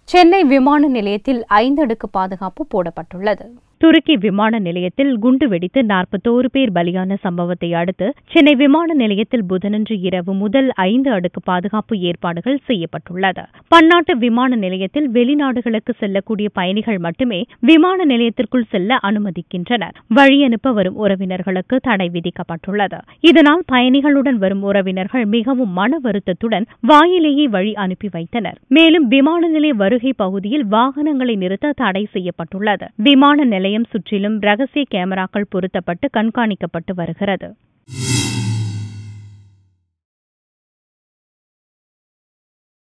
சென்னை விமான நிலையத்தில் ஐந்து அடுக்கு பாதுகாப்பு போடப்பட்டுள்ளது துருக்கி விமான நிலையத்தில் குண்டு வெடித்து நாற்பத்தோரு பேர் பலியான சம்பவத்தை அடுத்து சென்னை விமான நிலையத்தில் புதனன்று இரவு முதல் ஐந்து அடுக்கு பாதுகாப்பு ஏற்பாடுகள் செய்யப்பட்டுள்ளது பன்னாட்டு விமான நிலையத்தில் வெளிநாடுகளுக்கு செல்லக்கூடிய பயணிகள் மட்டுமே விமான நிலையத்திற்குள் செல்ல அனுமதிக்கின்றனர் வழி அனுப்ப வரும் உறவினர்களுக்கு தடை விதிக்கப்பட்டுள்ளது இதனால் பயணிகளுடன் வரும் உறவினர்கள் மிகவும் மன வருத்தத்துடன் வாயிலேயே வழி அனுப்பி வைத்தனர் மேலும் விமான நிலைய வருகை பகுதியில் வாகனங்களை நிறுத்த தடை செய்யப்பட்டுள்ளது விமான நிலையம் சுற்றிலும் ரகசிய கேமராக்கள் பொருத்தப்பட்டு கண்காணிக்கப்பட்டு வருகிறது